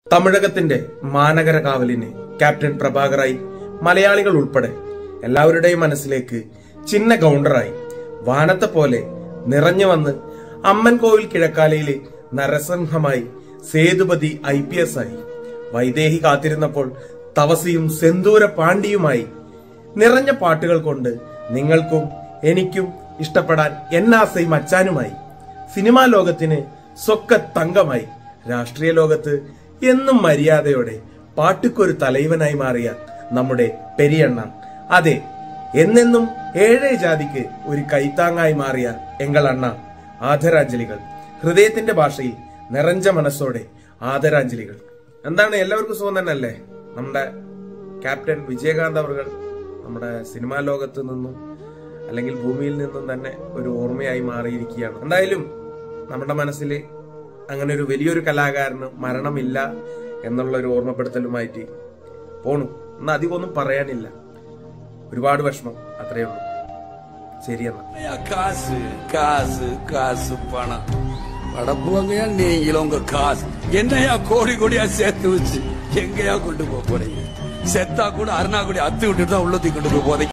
തമിഴകത്തിന്റെ മാനകര കാവലിന് captain പ്രഭാകറായി മലയാളികൾ ഉൾപ്പെടെ എല്ലാവരുടെയും മനസ്സിലേക്ക് ചിന്ന ഗൗണ്ടറായി വാനത്തെ പോലെ നിറഞ്ഞു വന്ന് അമ്മൻ കോവിൽ കിഴക്കാലയിലെ നരസിംഹമായി സേതുപതി ഐ പി എസ് ആയി വൈദേഹി കാത്തിരുന്നപ്പോൾ തവസിയും സെന്തൂര പാണ്ഡിയുമായി നിറഞ്ഞ പാട്ടുകൾ കൊണ്ട് നിങ്ങൾക്കും എനിക്കും ഇഷ്ടപ്പെടാൻ എന്നാസയും അച്ചാനുമായി സിനിമാ ലോകത്തിന് സ്വക്ക തങ്കമായി രാഷ്ട്രീയ ലോകത്ത് എന്നും മര്യാദയോടെ പാട്ടുക്കൊരു തലൈവനായി മാറിയ നമ്മുടെ പെരിയണ്ണ അതെ എന്നെന്നും ഏഴേ ജാതിക്ക് ഒരു കൈത്താങ്ങായി മാറിയ എങ്കളണ്ണ ആദരാഞ്ജലികൾ ഹൃദയത്തിന്റെ ഭാഷയിൽ നിറഞ്ഞ മനസ്സോടെ ആദരാഞ്ജലികൾ എന്താണ് എല്ലാവർക്കും സുഖം തന്നെ അല്ലേ നമ്മുടെ ക്യാപ്റ്റൻ വിജയകാന്ത് അവർ നമ്മുടെ സിനിമാ ലോകത്ത് നിന്നും അല്ലെങ്കിൽ ഭൂമിയിൽ നിന്നും തന്നെ ഒരു ഓർമ്മയായി മാറിയിരിക്കുകയാണ് എന്തായാലും നമ്മുടെ മനസ്സിൽ അങ്ങനെ ഒരു വലിയൊരു കലാകാരന് മരണമില്ല എന്നുള്ള ഒരു ഓർമ്മപ്പെടുത്തലുമായിട്ട് പോണു എന്നാ അധികമൊന്നും പറയാനില്ല ഒരുപാട് വിഷമം അത്രയേ ഉള്ളൂ ശരിയെന്നാ ஐயா, காசு காசு காசு பணம் படப்புவங்கயா நீங்களும் உங்க காசு என்னையா கோடி கோடியா சேர்த்து வச்சு எங்கயா கொண்டு போக போறீங்க செத்தா கூட அருணா கூட அத்து விட்டுட்டு தான் உள்ளத்தி கொண்டு போய் போதை